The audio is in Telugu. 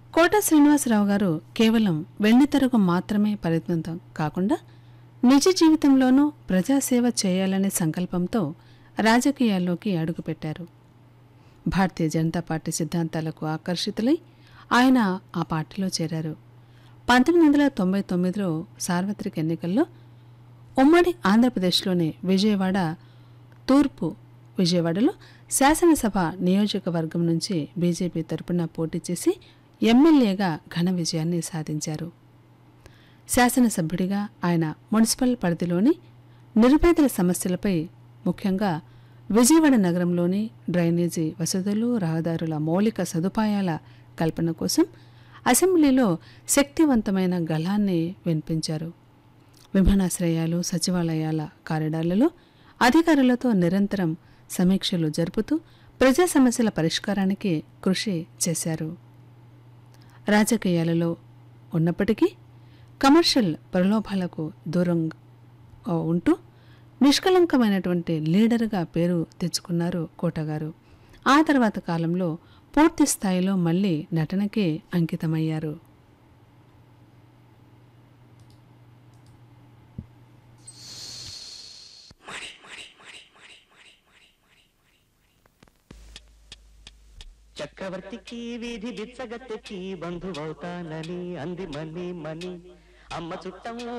కోట శ్రీనివాసరావు గారు కేవలం వెండితెరకు మాత్రమే పరిమితం కాకుండా నిజ జీవితంలోనూ ప్రజాసేవ చేయాలనే సంకల్పంతో రాజకీయాల్లోకి అడుగుపెట్టారు భారతీయ జనతా పార్టీ సిద్ధాంతాలకు ఆకర్షితులై ఆయన ఆ పార్టీలో చేరారు పంతొమ్మిది వందల తొంభై తొమ్మిదిలో సార్వత్రిక ఎన్నికల్లో ఉమ్మడి ఆంధ్రప్రదేశ్లోని విజయవాడ తూర్పు విజయవాడలో శాసనసభ నియోజకవర్గం నుంచి బీజేపీ తరపున పోటీ చేసి ఎమ్మెల్యేగా ఘన విజయాన్ని సాధించారు శాసనసభ్యుడిగా ఆయన మున్సిపల్ పరిధిలోని నిరుపేదల సమస్యలపై ముఖ్యంగా విజయవాడ నగరంలోని డ్రైనేజీ వసతులు రహదారుల మౌలిక సదుపాయాల కల్పన కోసం అసెంబ్లీలో శక్తివంతమైన గళాన్ని వినిపించారు విమానాశ్రయాలు సచివాలయాల కారిడార్లలో అధికారులతో నిరంతరం సమీక్షలు జరుపుతూ ప్రజా సమస్యల పరిష్కారానికి కృషి చేశారు రాజకీయాలలో ఉన్నప్పటికీ కమర్షియల్ ప్రలోభాలకు దూరంగా ఉంటూ నిష్కలంకమైనటువంటి లీడర్గా పేరు తెచ్చుకున్నారు కోటగారు ఆ తర్వాత కాలంలో పూర్తి స్థాయిలో మళ్ళీ నటనకే అంకితమయ్యారు చక్రవర్తికి వీధి బిచ్చగత్తెకి బంధువవుతానని అంది మని మని అమ్మ చుట్టం